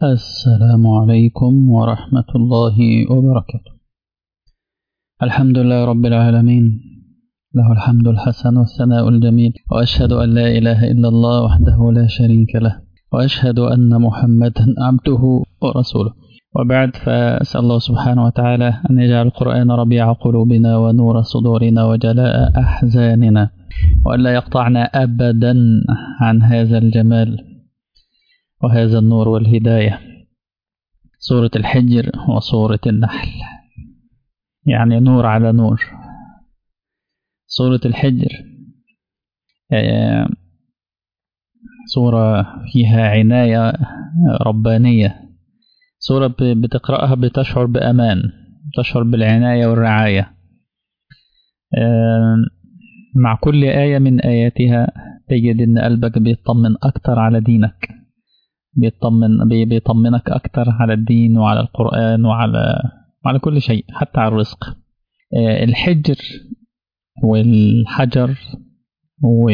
السلام عليكم ورحمة الله وبركاته الحمد لله رب العالمين له الحمد الحسن والثناء الجميل وأشهد أن لا إله إلا الله وحده لا شريك له وأشهد أن محمدا عبده ورسوله وبعد فأسأل الله سبحانه وتعالى أن يجعل القرآن ربيع قلوبنا ونور صدورنا وجلاء أحزاننا وأن لا يقطعنا أبدا عن هذا الجمال وهذا النور والهداية سورة الحجر وسورة النحل يعني نور على نور سورة الحجر سورة فيها عناية ربانية سورة بتقرأها بتشعر بأمان تشعر بالعناية والرعاية مع كل آية من آياتها تجد أن قلبك بيطمن أكتر على دينك بيطمن بيطمنك أكتر على الدين وعلى القرآن وعلى وعلى كل شيء حتى على الرزق الحجر والحجر و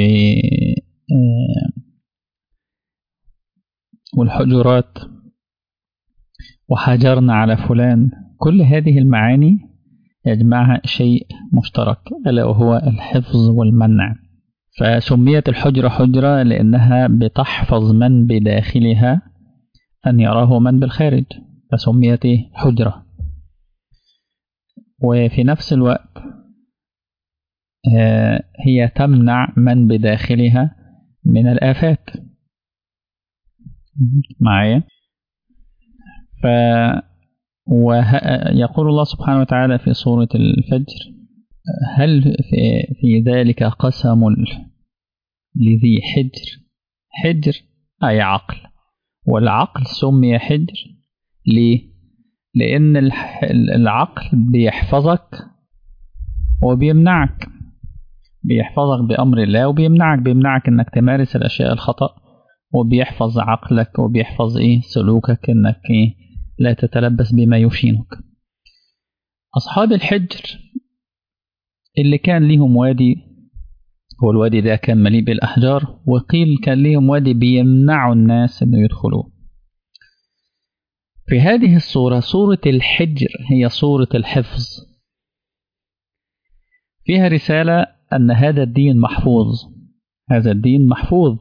والحجرات وحجرنا على فلان كل هذه المعاني يجمعها شيء مشترك ألا وهو الحفظ والمنع فسميت الحجرة حجرة لأنها بتحفظ من بداخلها أن يراه من بالخارج فسميت حجرة وفي نفس الوقت هي تمنع من بداخلها من الآفات معايا ف ويقول الله سبحانه وتعالى في سورة الفجر هل في, في ذلك قسم لذي حجر حجر أي عقل والعقل سمي حجر ليه؟ لأن العقل بيحفظك وبيمنعك بيحفظك بأمر الله وبيمنعك بيمنعك إنك تمارس الأشياء الخطأ وبيحفظ عقلك وبيحفظ إيه سلوكك إنك إيه لا تتلبس بما يشينك أصحاب الحجر اللي كان ليهم وادي هو الوادي ده كان مليء بالأحجار وقيل كان ليهم وادي بيمنعوا الناس إنه يدخلوه في هذه الصورة صورة الحجر هي صورة الحفظ فيها رسالة أن هذا الدين محفوظ هذا الدين محفوظ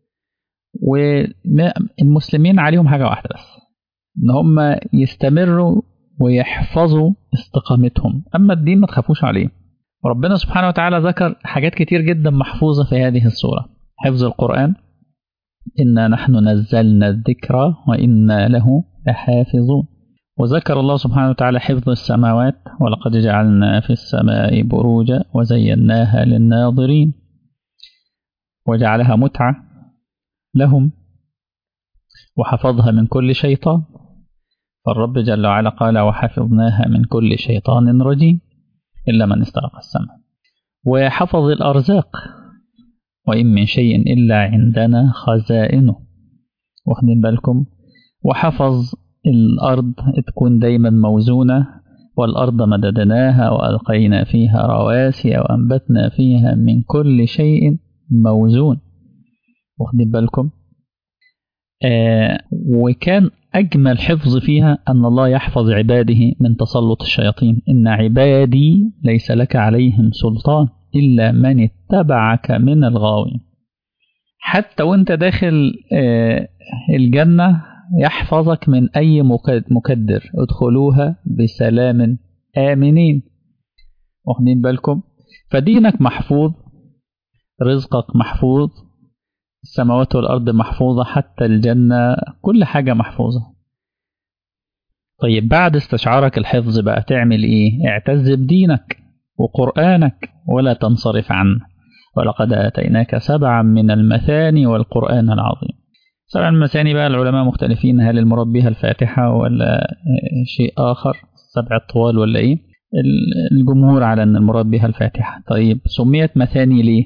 والمسلمين عليهم حاجة واحدة بس إن هم يستمروا ويحفظوا استقامتهم أما الدين ما تخافوش عليه ربنا سبحانه وتعالى ذكر حاجات كتير جدا محفوظة في هذه الصورة حفظ القرآن إنا نحن نزلنا الذكر وإنا له لحافظون وذكر الله سبحانه وتعالى حفظ السماوات ولقد جعلنا في السماء بروجا وزيناها للناظرين وجعلها متعة لهم وحفظها من كل شيطان فالرب جل وعلا قال وحفظناها من كل شيطان رجيم إلا من استرق السماء وحفظ الأرزاق وإن من شيء إلا عندنا خزائنه واخدين بالكم وحفظ الأرض تكون دايما موزونة والأرض مددناها وألقينا فيها رواسي وأنبتنا فيها من كل شيء موزون واخدين بالكم آه وكان أجمل حفظ فيها أن الله يحفظ عباده من تسلط الشياطين إن عبادي ليس لك عليهم سلطان إلا من اتبعك من الغاوين حتى وانت داخل آه الجنة يحفظك من أي مكدر ادخلوها بسلام آمنين واخدين بالكم فدينك محفوظ رزقك محفوظ السماوات والأرض محفوظة حتى الجنة كل حاجة محفوظة طيب بعد استشعارك الحفظ بقى تعمل ايه اعتز بدينك وقرآنك ولا تنصرف عنه ولقد آتيناك سبعا من المثاني والقرآن العظيم سبع المثاني بقى العلماء مختلفين هل المراد بها الفاتحة ولا شيء آخر سبع الطوال ولا ايه الجمهور على أن المراد بها الفاتحة طيب سميت مثاني ليه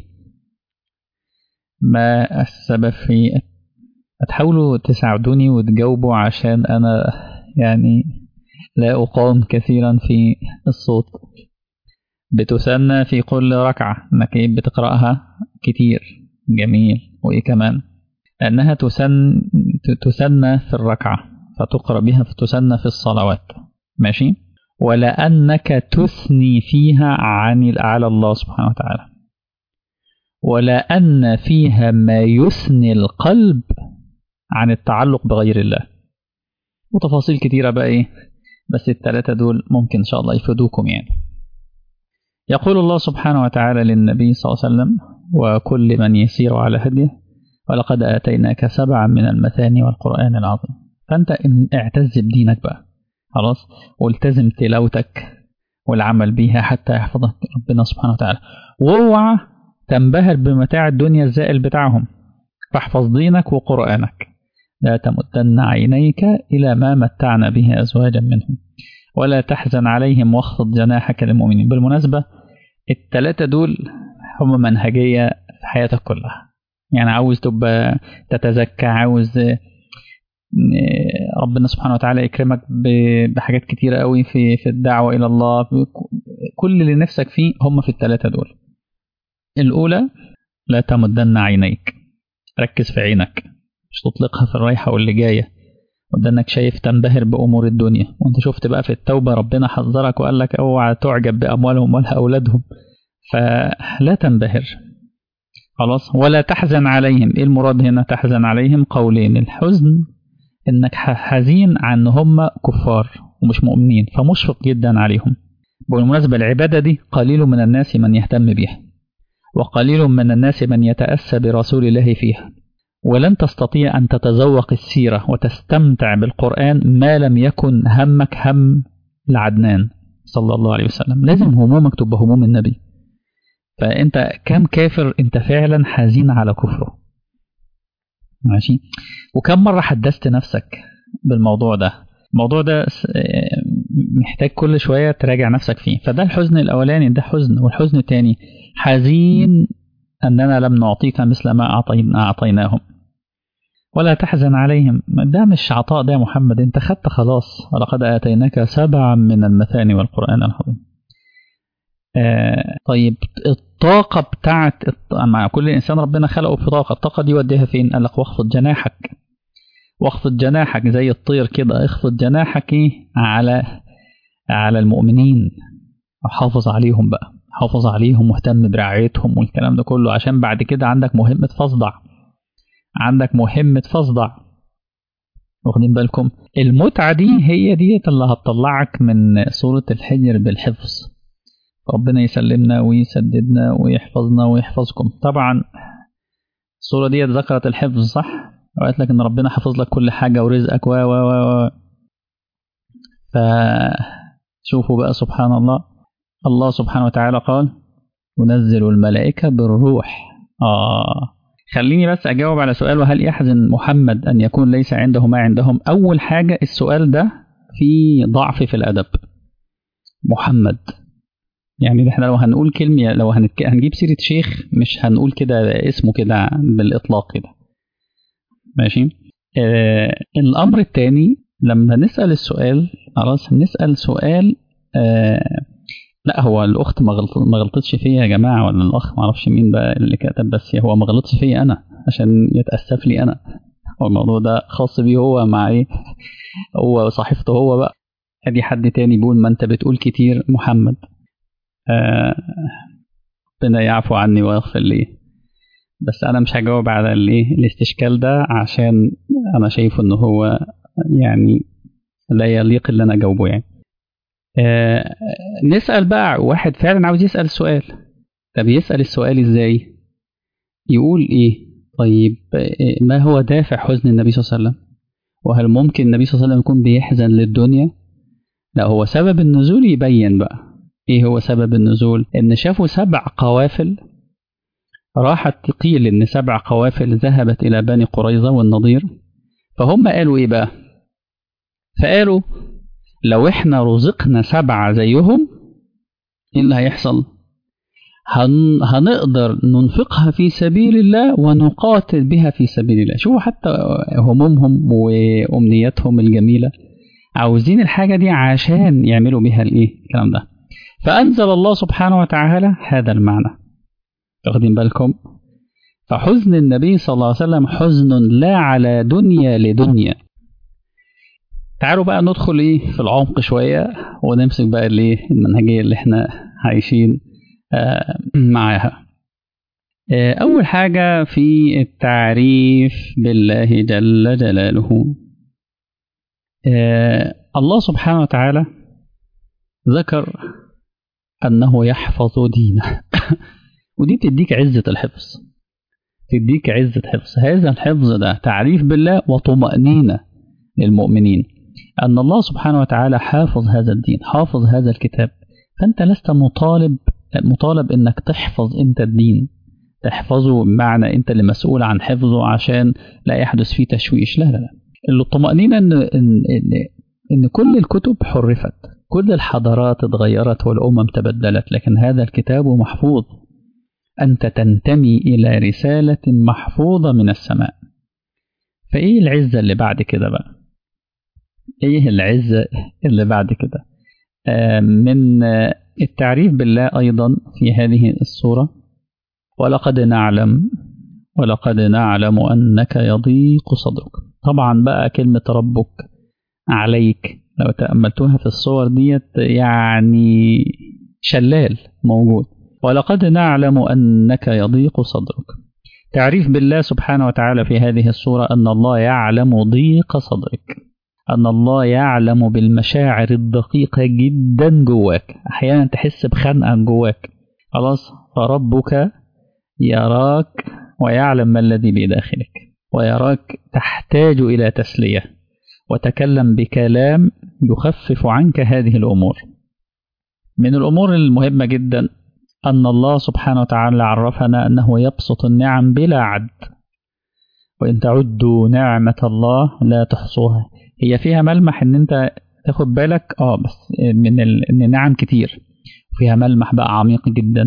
ما السبب في هتحاولوا تساعدوني وتجاوبوا عشان أنا يعني لا أقام كثيرا في الصوت بتسنى في كل ركعة انك ايه بتقرأها كتير جميل وايه كمان لأنها تسن تسنى في الركعة فتقرأ بها فتسنى في الصلوات ماشي ولأنك تثني فيها عن على الله سبحانه وتعالى ولأن فيها ما يثني القلب عن التعلق بغير الله وتفاصيل كتيرة بقى إيه بس الثلاثة دول ممكن إن شاء الله يفيدوكم يعني يقول الله سبحانه وتعالى للنبي صلى الله عليه وسلم وكل من يسير على هديه ولقد آتيناك سبعا من المثاني والقرآن العظيم فأنت اعتز بدينك بقى خلاص والتزم تلاوتك والعمل بيها حتى يحفظك ربنا سبحانه وتعالى واوعى تنبهر بمتاع الدنيا الزائل بتاعهم فاحفظ دينك وقرآنك لا تمدن عينيك إلى ما متعنا به أزواجا منهم ولا تحزن عليهم واخفض جناحك للمؤمنين بالمناسبة التلاتة دول هم منهجية في حياتك كلها يعني عاوز تبقى تتزكى عاوز ربنا سبحانه وتعالى يكرمك بحاجات كتيرة قوي في في الدعوة إلى الله كل اللي نفسك فيه هم في التلاتة دول الأولى لا تمدن عينيك ركز في عينك مش تطلقها في الرايحة واللي جاية وده انك شايف تنبهر بأمور الدنيا وانت شفت بقى في التوبة ربنا حذرك وقال لك اوعى تعجب بأموالهم ولا أولادهم فلا تنبهر خلاص ولا تحزن عليهم ايه المراد هنا تحزن عليهم قولين الحزن انك حزين عن هم كفار ومش مؤمنين فمشفق جدا عليهم بالمناسبة العبادة دي قليل من الناس من يهتم بها وقليل من الناس من يتأسى برسول الله فيها ولن تستطيع أن تتذوق السيرة وتستمتع بالقرآن ما لم يكن همك هم لعدنان صلى الله عليه وسلم لازم همومك تبقى هموم النبي فأنت كم كافر أنت فعلا حزين على كفره ماشي وكم مرة حدثت نفسك بالموضوع ده الموضوع ده محتاج كل شوية تراجع نفسك فيه فده الحزن الأولاني ده حزن والحزن الثاني حزين أننا لم نعطيك مثل ما أعطينا أعطيناهم ولا تحزن عليهم ده مش عطاء ده يا محمد انت خدت خلاص ولقد آتيناك سبعا من المثاني والقرآن العظيم آه طيب الطاقة بتاعت مع كل إنسان ربنا خلقه بطاقة الطاقة دي وديها فين قال لك واخفض جناحك واخفض جناحك زي الطير كده اخفض جناحك ايه على على المؤمنين وحافظ عليهم بقى حافظ عليهم واهتم برعايتهم والكلام ده كله عشان بعد كده عندك مهمة فاصدع عندك مهمة فاصدع واخدين بالكم المتعة دي هي ديت اللي هتطلعك من سورة الحجر بالحفظ ربنا يسلمنا ويسددنا ويحفظنا ويحفظكم طبعا السورة دي ذكرت الحفظ صح وقالت لك ان ربنا حافظ لك كل حاجة ورزقك و و و فشوفوا بقى سبحان الله الله سبحانه وتعالى قال ونزل الملائكة بالروح آه خليني بس أجاوب على سؤال وهل يحزن محمد أن يكون ليس عنده ما عندهم أول حاجة السؤال ده في ضعف في الأدب محمد يعني احنا لو هنقول كلمة لو هنتك... هنجيب سيرة شيخ مش هنقول كده اسمه كده بالإطلاق كده ماشي آه الأمر الثاني لما نسأل السؤال خلاص نسأل سؤال آه لا هو الأخت ما غلط... ما غلطتش فيا يا جماعة ولا الأخ ما أعرفش مين بقى اللي كتب بس هو ما غلطش فيا أنا عشان يتأسف لي أنا هو الموضوع ده خاص بيه هو مع إيه هو صحيفته هو بقى ادي حد تاني بيقول ما انت بتقول كتير محمد ربنا آه يعفو عني ويغفر لي بس انا مش هجاوب على الايه الاستشكال ده عشان انا شايفه ان هو يعني لا يليق اللي انا اجاوبه يعني آه نسال بقى واحد فعلا عاوز يسال سؤال طب يسال السؤال ازاي يقول ايه طيب ما هو دافع حزن النبي صلى الله عليه وسلم وهل ممكن النبي صلى الله عليه وسلم يكون بيحزن للدنيا لا هو سبب النزول يبين بقى ايه هو سبب النزول ان شافوا سبع قوافل راحت قيل ان سبع قوافل ذهبت الى بني قريظة والنضير فهم قالوا ايه بقى فقالوا لو احنا رزقنا سبعة زيهم ايه اللي هيحصل هن هنقدر ننفقها في سبيل الله ونقاتل بها في سبيل الله شوفوا حتى همومهم وامنياتهم الجميله عاوزين الحاجه دي عشان يعملوا بها الايه الكلام ده فانزل الله سبحانه وتعالى هذا المعنى واخدين بالكم فحزن النبي صلى الله عليه وسلم حزن لا على دنيا لدنيا تعالوا بقى ندخل ايه في العمق شويه ونمسك بقى الايه المنهجيه اللي احنا عايشين آه معاها آه اول حاجه في التعريف بالله جل جلاله آه الله سبحانه وتعالى ذكر انه يحفظ دينه ودي بتديك عزه الحفظ تديك عزه حفظ هذا الحفظ ده تعريف بالله وطمانينه للمؤمنين أن الله سبحانه وتعالى حافظ هذا الدين حافظ هذا الكتاب فأنت لست مطالب مطالب أنك تحفظ أنت الدين تحفظه بمعنى أنت اللي مسؤول عن حفظه عشان لا يحدث فيه تشويش لا لا لا الطمأنينة إن, إن, إن, إن كل الكتب حرفت كل الحضارات اتغيرت والأمم تبدلت لكن هذا الكتاب محفوظ أنت تنتمي إلى رسالة محفوظة من السماء فإيه العزة اللي بعد كده بقى ايه العزة اللي بعد كده آه من آه التعريف بالله أيضا في هذه الصورة ولقد نعلم ولقد نعلم أنك يضيق صدرك طبعا بقى كلمة ربك عليك لو تأملتوها في الصور ديت يعني شلال موجود ولقد نعلم أنك يضيق صدرك تعريف بالله سبحانه وتعالى في هذه الصورة أن الله يعلم ضيق صدرك أن الله يعلم بالمشاعر الدقيقة جدا جواك أحيانا تحس بخنقة جواك خلاص فربك يراك ويعلم ما الذي بداخلك ويراك تحتاج إلى تسلية وتكلم بكلام يخفف عنك هذه الأمور من الأمور المهمة جدا أن الله سبحانه وتعالى عرفنا أنه يبسط النعم بلا عد وإن تعدوا نعمة الله لا تحصوها هي فيها ملمح ان انت تاخد بالك اه بس من ال... ان نعم كتير فيها ملمح بقى عميق جدا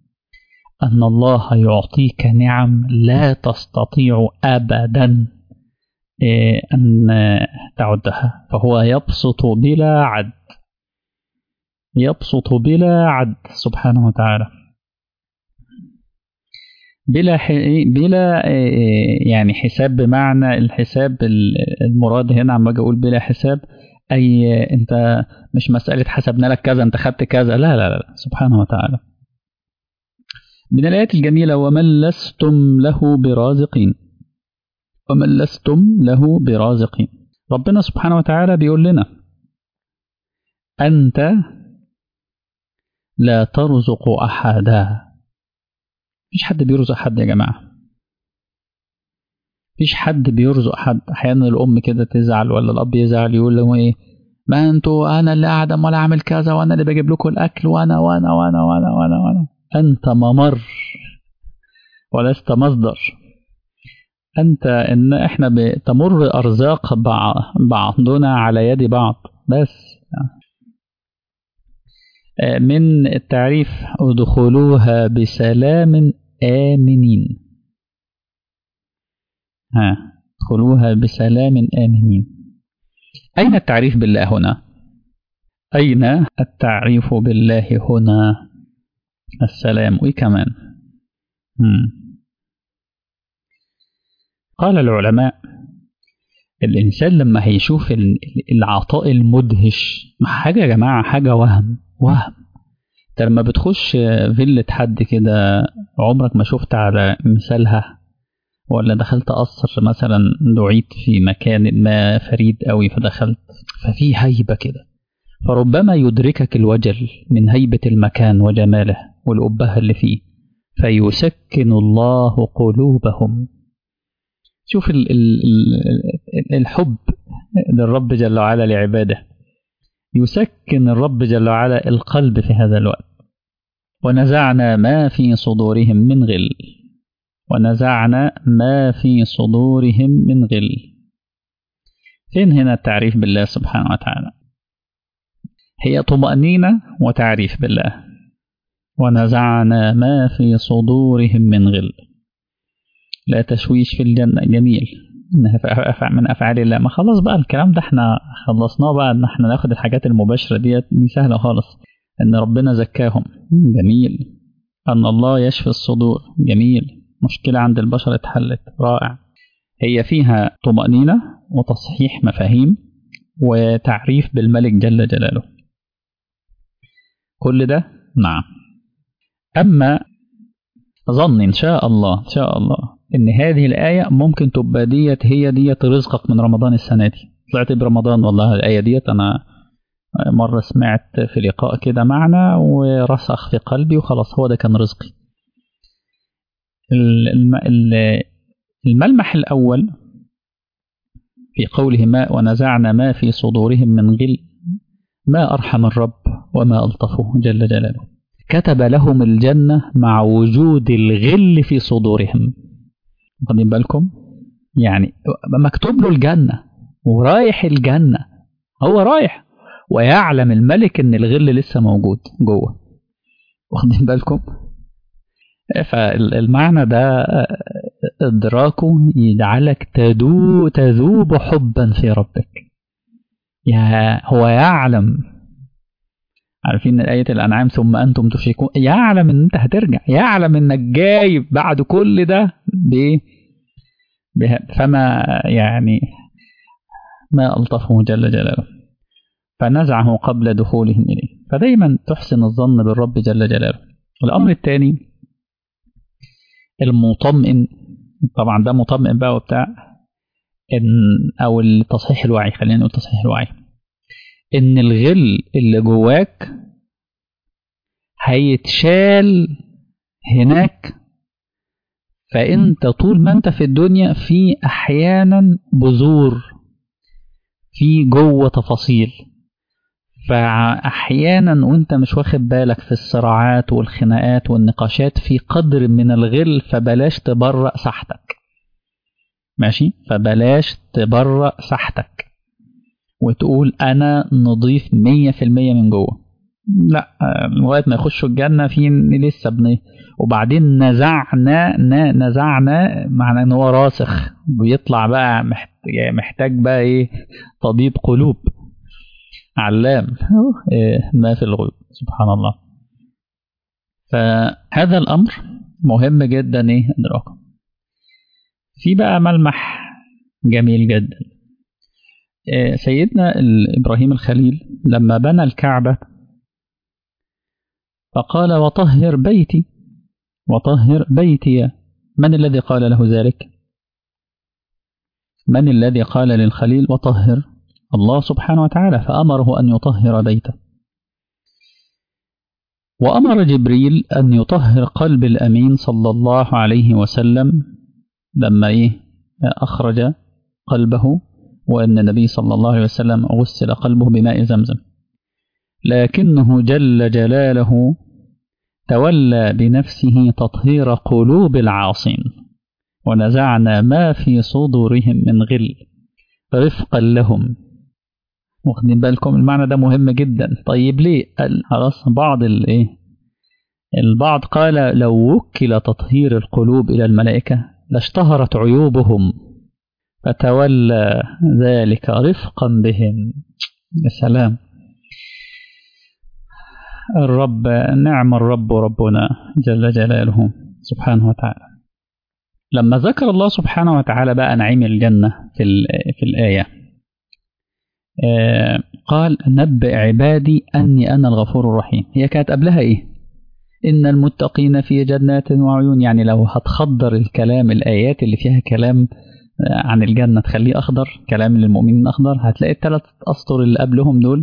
ان الله يعطيك نعم لا تستطيع ابدا ان تعدها فهو يبسط بلا عد يبسط بلا عد سبحانه وتعالى بلا بلا يعني حساب بمعنى الحساب المراد هنا عم باجي اقول بلا حساب اي انت مش مساله حسبنا لك كذا انت خدت كذا لا لا لا سبحانه وتعالى من الايات الجميله ومن لستم له برازقين ومن لستم له برازقين ربنا سبحانه وتعالى بيقول لنا انت لا ترزق احدا مفيش حد بيرزق حد يا جماعة مفيش حد بيرزق حد أحيانا الأم كده تزعل ولا الأب يزعل يقول له إيه ما أنتوا أنا اللي قاعد أمال أعمل كذا وأنا اللي بجيب لكم الأكل وأنا وأنا وأنا وأنا وأنا وأنا أنت ممر ولست مصدر أنت إن إحنا تمر أرزاق بعضنا على يد بعض بس من التعريف ادخلوها بسلام آمنين ها ادخلوها بسلام آمنين أين التعريف بالله هنا أين التعريف بالله هنا السلام وإيه كمان هم. قال العلماء الإنسان لما هيشوف العطاء المدهش حاجة يا جماعة حاجة وهم وهم انت لما بتخش فيلة حد كده عمرك ما شفت على مثالها ولا دخلت قصر مثلا دعيت في مكان ما فريد قوي فدخلت ففي هيبة كده فربما يدركك الوجل من هيبة المكان وجماله والأبهة اللي فيه فيسكن الله قلوبهم شوف ال ال ال الحب للرب جل وعلا لعباده يسكن الرب جل وعلا القلب في هذا الوقت ونزعنا ما في صدورهم من غل ونزعنا ما في صدورهم من غل فين هنا التعريف بالله سبحانه وتعالى هي طمأنينة وتعريف بالله ونزعنا ما في صدورهم من غل لا تشويش في الجنة جميل إنها من أفعال الله ما خلاص بقى الكلام ده احنا خلصناه بقى إن احنا ناخد الحاجات المباشرة ديت دي سهلة خالص إن ربنا زكاهم جميل أن الله يشفي الصدور جميل مشكلة عند البشر اتحلت رائع هي فيها طمأنينة وتصحيح مفاهيم وتعريف بالملك جل جلاله كل ده نعم أما ظن إن شاء الله إن شاء الله إن هذه الآية ممكن تبقى ديت هي ديت رزقك من رمضان السنة دي طلعت برمضان والله الآية ديت أنا مرة سمعت في لقاء كده معنا ورسخ في قلبي وخلاص هو ده كان رزقي الملمح الأول في قوله ما ونزعنا ما في صدورهم من غل ما أرحم الرب وما ألطفه جل جلاله كتب لهم الجنة مع وجود الغل في صدورهم واخدين بالكم يعني مكتوب له الجنة ورايح الجنة هو رايح ويعلم الملك ان الغل لسه موجود جوه واخدين بالكم فالمعنى ده ادراكه يجعلك تدو تذوب حبا في ربك يا هو يعلم عارفين آية الأنعام ثم أنتم تشركون يعلم إن أنت هترجع يعلم إنك جاي بعد كل ده بإيه فما يعني ما ألطفه جل جلاله فنزعه قبل دخولهم إليه فدايما تحسن الظن بالرب جل جلاله الأمر الثاني المطمئن طبعا ده مطمئن بقى وبتاع إن أو التصحيح الوعي خلينا نقول تصحيح الوعي إن الغل اللي جواك هيتشال هناك فأنت طول ما أنت في الدنيا في أحيانا بذور في جوه تفاصيل فأحيانا وأنت مش واخد بالك في الصراعات والخناقات والنقاشات في قدر من الغل فبلاش تبرأ ساحتك ماشي فبلاش تبرأ ساحتك وتقول أنا نضيف مية في المية من جوه لا لغاية ما يخشوا الجنة في لسه بنيه وبعدين نزعنا نزعنا معنى ان هو راسخ بيطلع بقى محتاج, محتاج بقى ايه طبيب قلوب علام ما في الغيوب سبحان الله فهذا الأمر مهم جدا ايه ادراكه في بقى ملمح جميل جدا سيدنا إبراهيم الخليل لما بنى الكعبة فقال وطهر بيتي وطهر بيتي من الذي قال له ذلك من الذي قال للخليل وطهر الله سبحانه وتعالى فأمره أن يطهر بيته وأمر جبريل أن يطهر قلب الأمين صلى الله عليه وسلم لما إيه أخرج قلبه وأن النبي صلى الله عليه وسلم غسل قلبه بماء زمزم لكنه جل جلاله تولى بنفسه تطهير قلوب العاصين ونزعنا ما في صدورهم من غل رفقا لهم واخدين بالكم المعنى ده مهم جدا طيب ليه خلاص بعض الايه البعض قال لو وكل تطهير القلوب الى الملائكه لاشتهرت عيوبهم فتولى ذلك رفقا بهم يا سلام الرب نعم الرب ربنا جل جلاله سبحانه وتعالى لما ذكر الله سبحانه وتعالى بقى نعيم الجنة في, في الآية قال نبئ عبادي أني أنا الغفور الرحيم هي كانت قبلها إيه إن المتقين في جنات وعيون يعني لو هتخضر الكلام الآيات اللي فيها كلام عن الجنة تخليه أخضر كلام للمؤمنين أخضر هتلاقي الثلاث أسطر اللي قبلهم دول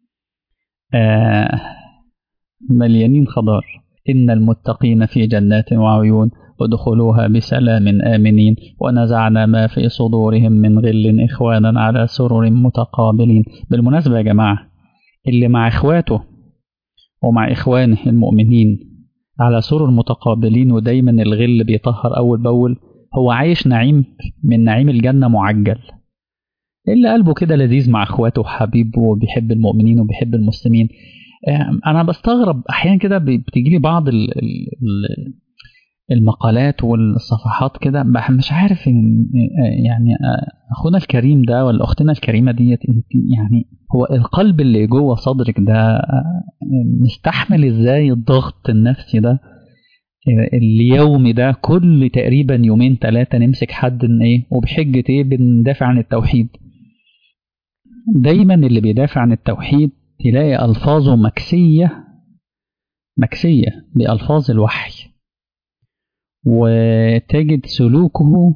آه مليانين خضار إن المتقين في جنات وعيون ادخلوها بسلام آمنين ونزعنا ما في صدورهم من غل إخوانا على سرر متقابلين بالمناسبة يا جماعة اللي مع إخواته ومع إخوانه المؤمنين على سرر متقابلين ودايما الغل بيطهر أول بأول هو عايش نعيم من نعيم الجنة معجل اللي قلبه كده لذيذ مع اخواته وحبيبه وبيحب المؤمنين وبيحب المسلمين انا بستغرب احيانا كده بتجي لي بعض ال ال المقالات والصفحات كده مش عارف يعني اخونا الكريم ده ولا اختنا الكريمه ديت يعني هو القلب اللي جوه صدرك ده مستحمل ازاي الضغط النفسي ده اليومي ده كل تقريبا يومين ثلاثه نمسك حد ايه وبحجه ايه بندافع عن التوحيد دايما اللي بيدافع عن التوحيد تلاقي ألفاظه مكسية مكسية بألفاظ الوحي وتجد سلوكه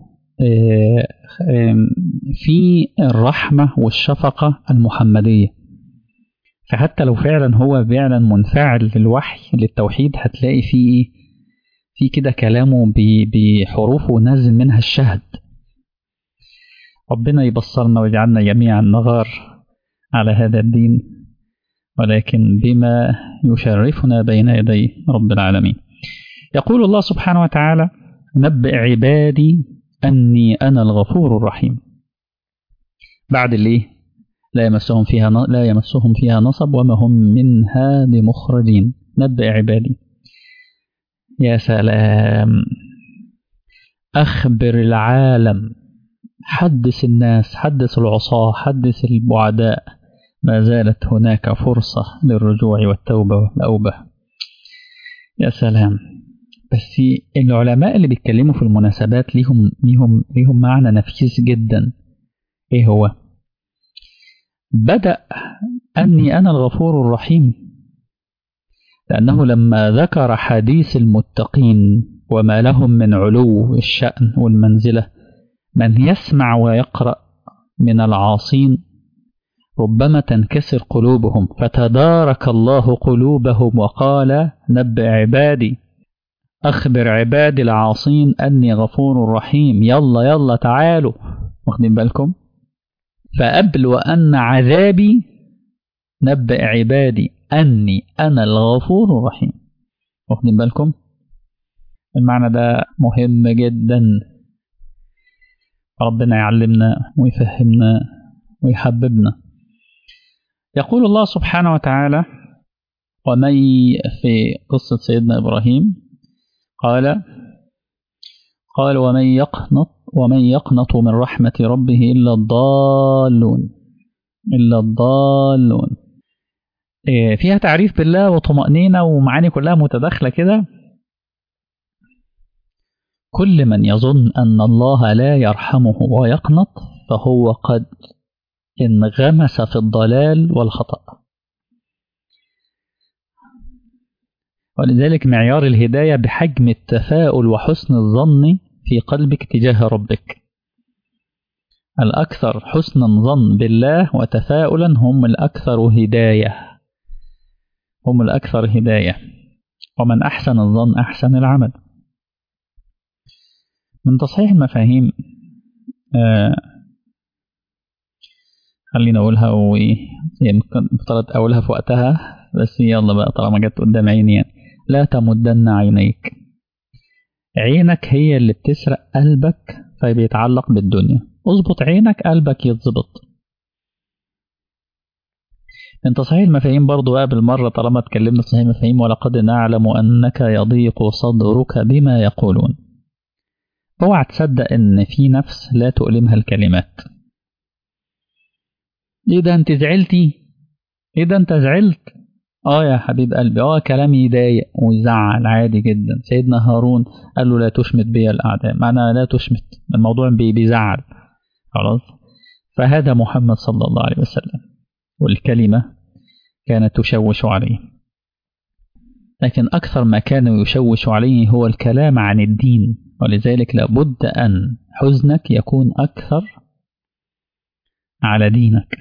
في الرحمة والشفقة المحمدية فحتى لو فعلا هو فعلا منفعل للوحي للتوحيد هتلاقي فيه في كده كلامه بحروف ونزل منها الشهد ربنا يبصرنا ويجعلنا جميعا نغار على هذا الدين ولكن بما يشرفنا بين يدي رب العالمين يقول الله سبحانه وتعالى نبئ عبادي أني أنا الغفور الرحيم بعد اللي لا يمسهم فيها لا يمسهم فيها نصب وما هم منها بمخرجين نبئ عبادي يا سلام أخبر العالم حدث الناس حدث العصاة حدث البعداء ما زالت هناك فرصة للرجوع والتوبة والأوبة يا سلام بس العلماء اللي بيتكلموا في المناسبات ليهم ليهم ليهم معنى نفيس جدا ايه هو بدأ أني أنا الغفور الرحيم لأنه لما ذكر حديث المتقين وما لهم من علو الشأن والمنزلة من يسمع ويقرأ من العاصين ربما تنكسر قلوبهم فتدارك الله قلوبهم وقال نبئ عبادي أخبر عبادي العاصين أني غفور رحيم يلا يلا تعالوا واخدين بالكم فقبل وأن عذابي نبئ عبادي أني أنا الغفور الرحيم واخدين بالكم المعنى ده مهم جدا ربنا يعلمنا ويفهمنا ويحببنا يقول الله سبحانه وتعالى ومن في قصة سيدنا إبراهيم قال قال ومن يقنط ومن يقنط من رحمة ربه إلا الضالون إلا الضالون فيها تعريف بالله وطمأنينة ومعاني كلها متداخلة كده كل من يظن أن الله لا يرحمه ويقنط فهو قد انغمس في الضلال والخطأ ولذلك معيار الهداية بحجم التفاؤل وحسن الظن في قلبك تجاه ربك الأكثر حسنا ظن بالله وتفاؤلا هم الأكثر هداية هم الأكثر هداية ومن أحسن الظن أحسن العمل من تصحيح المفاهيم آه خلينا أقولها وإيه يمكن افترض أقولها في وقتها بس يلا بقى طالما جت قدام عيني يعني لا تمدن عينيك عينك هي اللي بتسرق قلبك فبيتعلق بالدنيا اظبط عينك قلبك يتظبط من تصحيح المفاهيم برضو بقى بالمرة طالما اتكلمنا في تصحيح المفاهيم ولقد نعلم أنك يضيق صدرك بما يقولون اوعى تصدق ان في نفس لا تؤلمها الكلمات ايه ده انت زعلتي ايه ده انت زعلت اه يا حبيب قلبي اه كلامي يضايق ويزعل عادي جدا سيدنا هارون قال له لا تشمت بي الاعداء معنى لا تشمت الموضوع بي بيزعل خلاص فهذا محمد صلى الله عليه وسلم والكلمة كانت تشوش عليه لكن أكثر ما كان يشوش عليه هو الكلام عن الدين ولذلك لابد أن حزنك يكون أكثر على دينك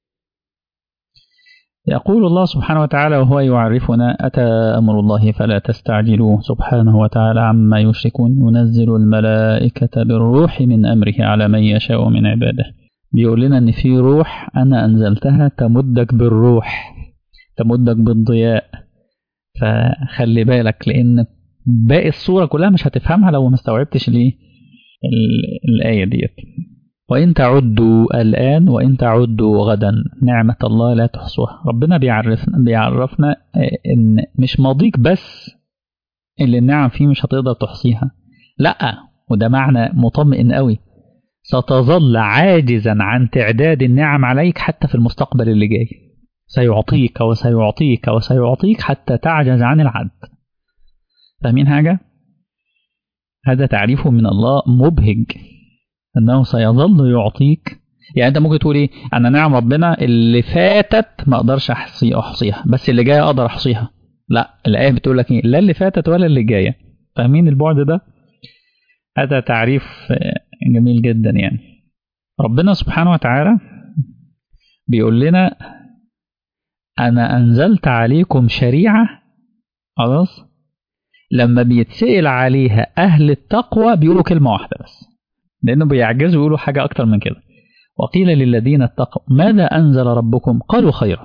يقول الله سبحانه وتعالى وهو يعرفنا أتى أمر الله فلا تستعجلوه سبحانه وتعالى عما يشركون ينزل الملائكة بالروح من أمره على من يشاء من عباده بيقول لنا أن في روح أنا أنزلتها تمدك بالروح تمدك بالضياء فخلي بالك لأن باقي الصورة كلها مش هتفهمها لو ما استوعبتش ليه الآية ديت وإن تعدوا الآن وإن تعدوا غدا نعمة الله لا تحصوها ربنا بيعرفنا بيعرفنا إن مش ماضيك بس اللي النعم فيه مش هتقدر تحصيها لا وده معنى مطمئن قوي ستظل عاجزا عن تعداد النعم عليك حتى في المستقبل اللي جاي سيعطيك وسيعطيك وسيعطيك حتى تعجز عن العد فاهمين حاجة؟ هذا تعريف من الله مبهج أنه سيظل يعطيك يعني انت ممكن تقول ايه انا نعم ربنا اللي فاتت ما اقدرش احصي احصيها بس اللي جايه اقدر احصيها لا الايه بتقول لك ايه لا اللي فاتت ولا اللي جايه فاهمين البعد ده هذا تعريف جميل جدا يعني ربنا سبحانه وتعالى بيقول لنا انا انزلت عليكم شريعه خلاص لما بيتسأل عليها اهل التقوى بيقولوا كلمه واحده بس لانه بيعجزوا يقولوا حاجه اكتر من كده وقيل للذين اتقوا ماذا انزل ربكم قالوا خيرا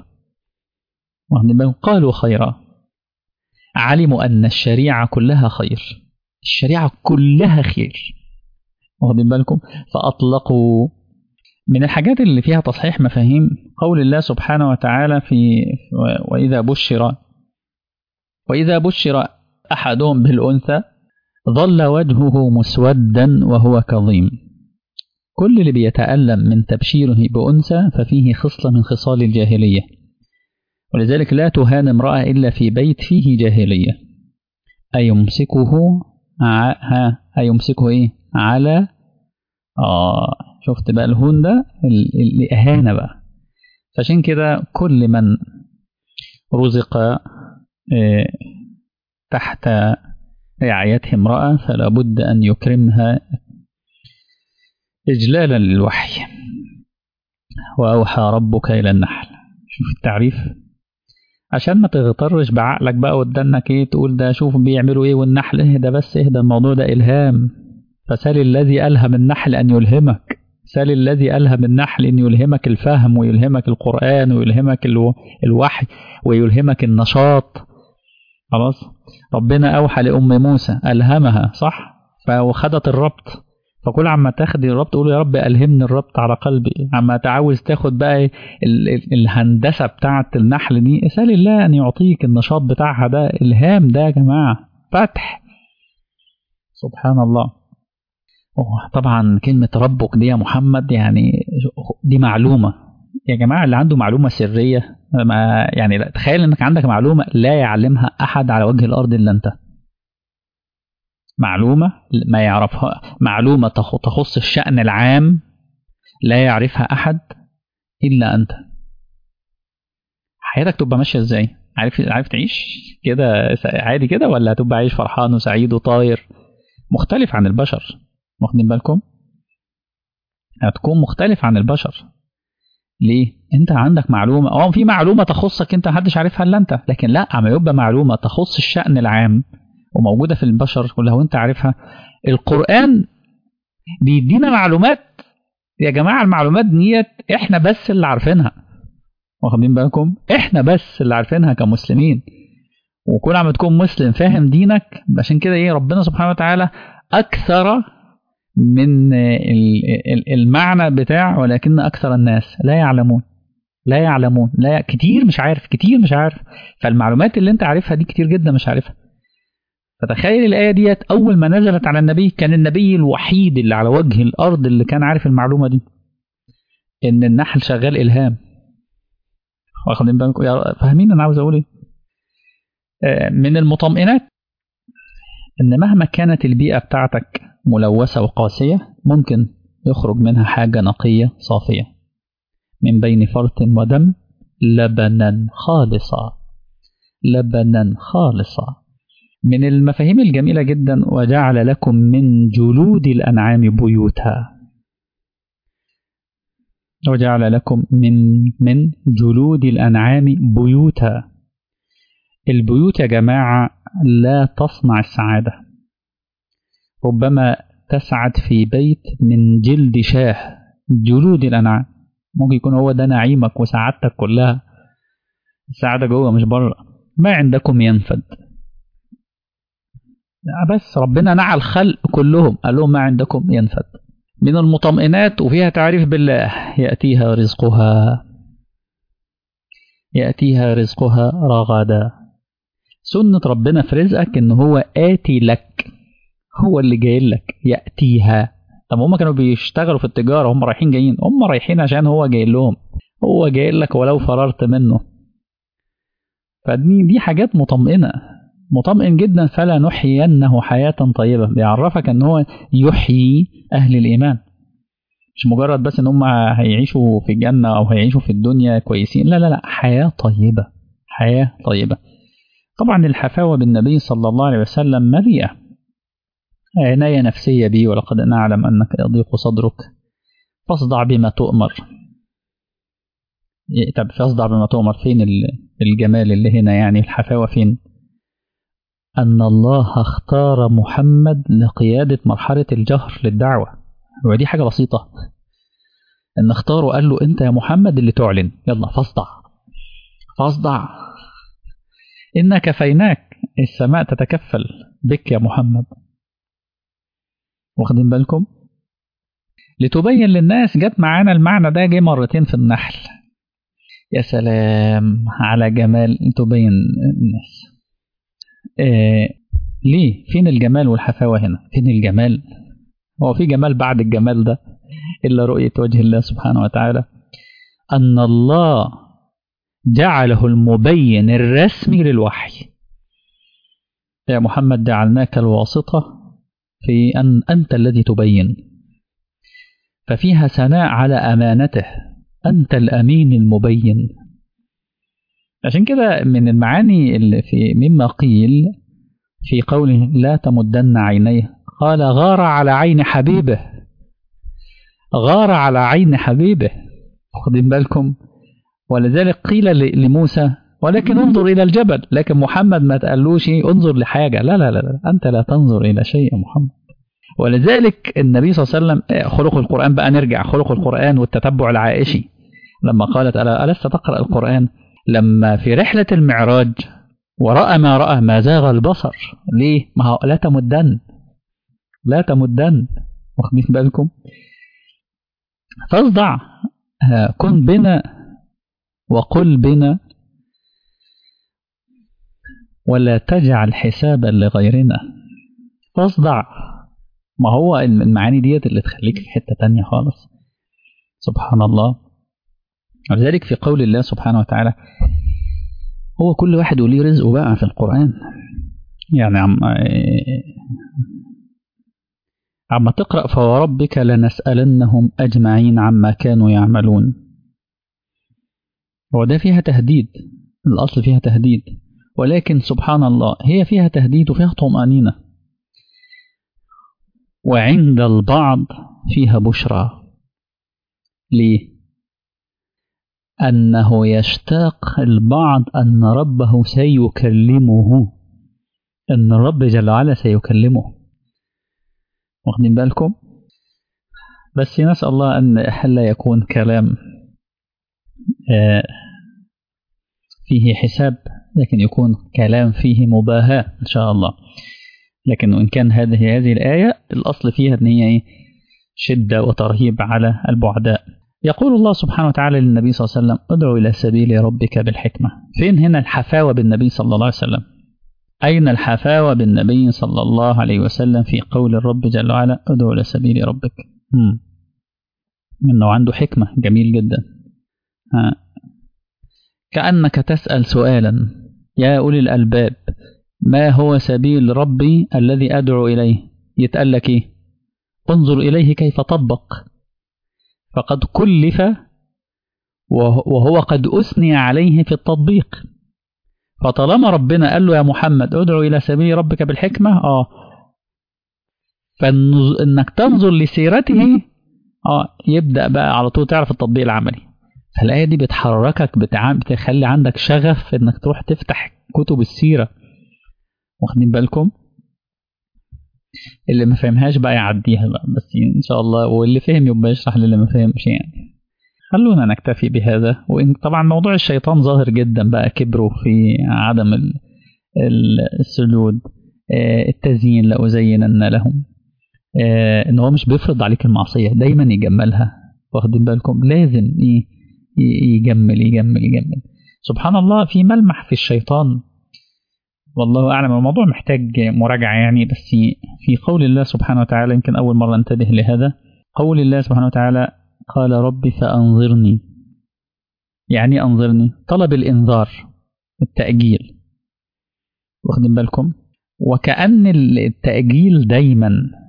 قالوا خيرا علموا ان الشريعه كلها خير الشريعه كلها خير واخدين بالكم فاطلقوا من الحاجات اللي فيها تصحيح مفاهيم قول الله سبحانه وتعالى في وإذا بشر وإذا بشر أحدهم بالأنثى ظل وجهه مسودا وهو كظيم كل اللي بيتألم من تبشيره بأنثى ففيه خصلة من خصال الجاهلية ولذلك لا تهان امرأة إلا في بيت فيه جاهلية أيمسكه ها أيمسكه إيه على آه شفت بقى الهون ده الإهانة بقى فعشان كده كل من رزق تحت رعايته امرأة فلا بد أن يكرمها إجلالا للوحي وأوحى ربك إلى النحل شوف التعريف عشان ما تغترش بعقلك بقى قدامك ايه تقول ده شوف بيعملوا ايه والنحل اهدى بس اهدى الموضوع ده إلهام فسال الذي ألهم النحل أن يلهمك سال الذي ألهم النحل أن يلهمك الفهم ويلهمك القرآن ويلهمك الوحي ويلهمك النشاط خلاص ربنا أوحى لأم موسى ألهمها صح فخدت الربط فكل عما تاخد الربط قول يا رب ألهمني الربط على قلبي عما تعاوز تاخد بقى ال ال الهندسة بتاعة النحل دي اسأل الله أن يعطيك النشاط بتاعها ده إلهام ده يا جماعة فتح سبحان الله طبعا كلمة ربك دي يا محمد يعني دي معلومة يا جماعة اللي عنده معلومة سرية ما يعني تخيل انك عندك معلومة لا يعلمها أحد على وجه الأرض إلا أنت معلومة ما يعرفها معلومة تخص الشأن العام لا يعرفها أحد إلا أنت حياتك تبقى ماشية إزاي عارف عارف تعيش كده عادي كده ولا هتبقى عايش فرحان وسعيد وطاير مختلف عن البشر واخدين بالكم هتكون مختلف عن البشر ليه انت عندك معلومه اه في معلومه تخصك انت محدش عارفها الا انت لكن لا اما يبقى معلومه تخص الشان العام وموجوده في البشر ولو انت عارفها القران بيدينا معلومات يا جماعه المعلومات ديت احنا بس اللي عارفينها واخدين بالكم احنا بس اللي عارفينها كمسلمين وكل عم تكون مسلم فاهم دينك عشان كده ايه ربنا سبحانه وتعالى اكثر من المعنى بتاع ولكن أكثر الناس لا يعلمون لا يعلمون لا كتير مش عارف كتير مش عارف فالمعلومات اللي انت عارفها دي كتير جدا مش عارفها فتخيل الآية ديت أول ما نزلت على النبي كان النبي الوحيد اللي على وجه الأرض اللي كان عارف المعلومة دي إن النحل شغال إلهام واخدين بالكم فاهمين أنا عاوز أقول إيه من المطمئنات إن مهما كانت البيئة بتاعتك ملوثة وقاسية ممكن يخرج منها حاجة نقية صافية من بين فرط ودم لبنا خالصا لبنا خالصا من المفاهيم الجميلة جدا وجعل لكم من جلود الأنعام بيوتا وجعل لكم من من جلود الأنعام بيوتا البيوت يا جماعة لا تصنع السعادة ربما تسعد في بيت من جلد شاه جلود الأنعام ممكن يكون هو ده نعيمك وسعادتك كلها السعادة جوه مش بره ما عندكم ينفد بس ربنا نعى الخلق كلهم قال لهم ما عندكم ينفد من المطمئنات وفيها تعريف بالله يأتيها رزقها يأتيها رزقها رغدا سنة ربنا في رزقك ان هو آتي لك هو اللي جاي لك يأتيها طب هم كانوا بيشتغلوا في التجارة هم رايحين جايين هم رايحين عشان هو جاي لهم هو جاي لك ولو فررت منه فدي دي حاجات مطمئنة مطمئن جدا فلا نحيينه حياة طيبة بيعرفك ان هو يحيي أهل الإيمان مش مجرد بس ان هم هيعيشوا في الجنة او هيعيشوا في الدنيا كويسين لا لا لا حياة طيبة حياة طيبة طبعا الحفاوة بالنبي صلى الله عليه وسلم مليئة عناية نفسية بي ولقد نعلم أنك يضيق صدرك فاصدع بما تؤمر طب فاصدع بما تؤمر فين الجمال اللي هنا يعني الحفاوة فين أن الله اختار محمد لقيادة مرحلة الجهر للدعوة ودي حاجة بسيطة أن اختاره قال له أنت يا محمد اللي تعلن يلا فاصدع فاصدع إنا كفيناك السماء تتكفل بك يا محمد واخدين بالكم لتبين للناس جت معانا المعنى ده جه مرتين في النحل يا سلام على جمال تبين الناس آه ليه فين الجمال والحفاوة هنا فين الجمال هو في جمال بعد الجمال ده إلا رؤية وجه الله سبحانه وتعالى أن الله جعله المبين الرسمي للوحي يا محمد جعلناك الواسطة في أن أنت الذي تبين ففيها ثناء على أمانته أنت الأمين المبين عشان كده من المعاني اللي في مما قيل في قوله لا تمدن عينيه قال غار على عين حبيبه غار على عين حبيبه واخدين بالكم ولذلك قيل لموسى ولكن انظر إلى الجبل لكن محمد ما تقالوش انظر لحاجة لا لا لا, لا. أنت لا تنظر إلى شيء يا محمد ولذلك النبي صلى الله عليه وسلم خلق القرآن بقى نرجع خلق القرآن والتتبع العائشي لما قالت ألا ألست تقرأ القرآن لما في رحلة المعراج ورأى ما رأى ما زاغ البصر ليه ما هو لا تمدن لا تمدن واخدين بالكم فاصدع كن بنا وقل بنا ولا تجعل حسابا لغيرنا فاصدع ما هو المعاني ديت اللي تخليك في حتة تانية خالص سبحان الله ولذلك في قول الله سبحانه وتعالى هو كل واحد وليه رزقه بقى في القرآن يعني عم عما تقرأ فوربك لنسألنهم أجمعين عما كانوا يعملون وده فيها تهديد الأصل فيها تهديد ولكن سبحان الله هي فيها تهديد وفيها طمأنينة وعند البعض فيها بشرى ليه أنه يشتاق البعض أن ربه سيكلمه أن الرب جل وعلا سيكلمه واخدين بالكم بس نسأل الله أن لا يكون كلام فيه حساب لكن يكون كلام فيه مباهاة إن شاء الله لكن إن كان هذه هذه الآية الأصل فيها أن هي شدة وترهيب على البعداء يقول الله سبحانه وتعالى للنبي صلى الله عليه وسلم ادعو إلى سبيل ربك بالحكمة فين هنا الحفاوة بالنبي صلى الله عليه وسلم أين الحفاوة بالنبي صلى الله عليه وسلم في قول الرب جل وعلا ادعو إلى سبيل ربك مم. إنه عنده حكمة جميل جدا ها. كأنك تسأل سؤالا يا أولي الألباب ما هو سبيل ربي الذي أدعو إليه يتقال لك إيه انظر إليه كيف طبق فقد كلف وهو قد أثني عليه في التطبيق فطالما ربنا قال له يا محمد ادعو إلى سبيل ربك بالحكمة آه فإنك تنظر لسيرته آه يبدأ بقى على طول تعرف التطبيق العملي فالآية دي بتحركك بتعام بتخلي عندك شغف إنك تروح تفتح كتب السيرة واخدين بالكم اللي ما فهمهاش بقى يعديها بقى بس ان شاء الله واللي فهم يبقى يشرح للي ما فهمش يعني خلونا نكتفي بهذا وإن طبعا موضوع الشيطان ظاهر جدا بقى كبره في عدم السجود التزيين لأزينن لهم ان هو مش بيفرض عليك المعصية دايما يجملها واخدين بالكم لازم يجمل يجمل يجمل سبحان الله في ملمح في الشيطان والله أعلم الموضوع محتاج مراجعة يعني بس في قول الله سبحانه وتعالى يمكن أول مرة انتبه لهذا قول الله سبحانه وتعالى قال ربي فأنظرني يعني أنظرني طلب الإنذار التأجيل واخدين بالكم وكأن التأجيل دايما في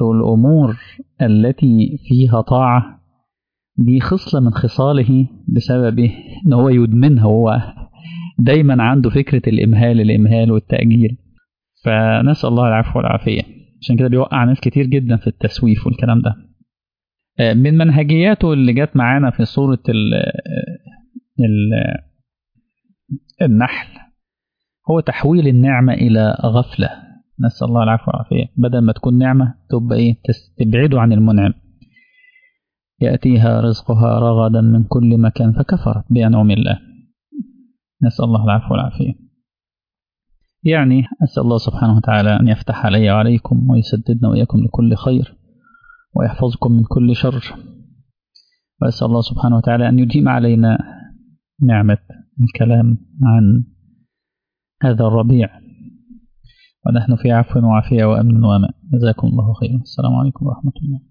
الأمور التي فيها طاعة دي خصلة من خصاله بسبب إن هو يدمنها هو دايما عنده فكرة الإمهال الإمهال والتأجيل فنسأل الله العفو والعافية عشان كده بيوقع ناس كتير جدا في التسويف والكلام ده من منهجياته اللي جت معانا في سورة ال ال النحل هو تحويل النعمة إلى غفلة نسأل الله العفو والعافية بدل ما تكون نعمة تبقى إيه تبعده عن المنعم يأتيها رزقها رغدا من كل مكان فكفرت بأنعم الله نسأل الله العفو والعافية يعني أسأل الله سبحانه وتعالى أن يفتح علي وعليكم ويسددنا وإياكم لكل خير ويحفظكم من كل شر وأسأل الله سبحانه وتعالى أن يديم علينا نعمة الكلام عن هذا الربيع ونحن في عفو وعافية وأمن وأمان جزاكم الله خيرا السلام عليكم ورحمة الله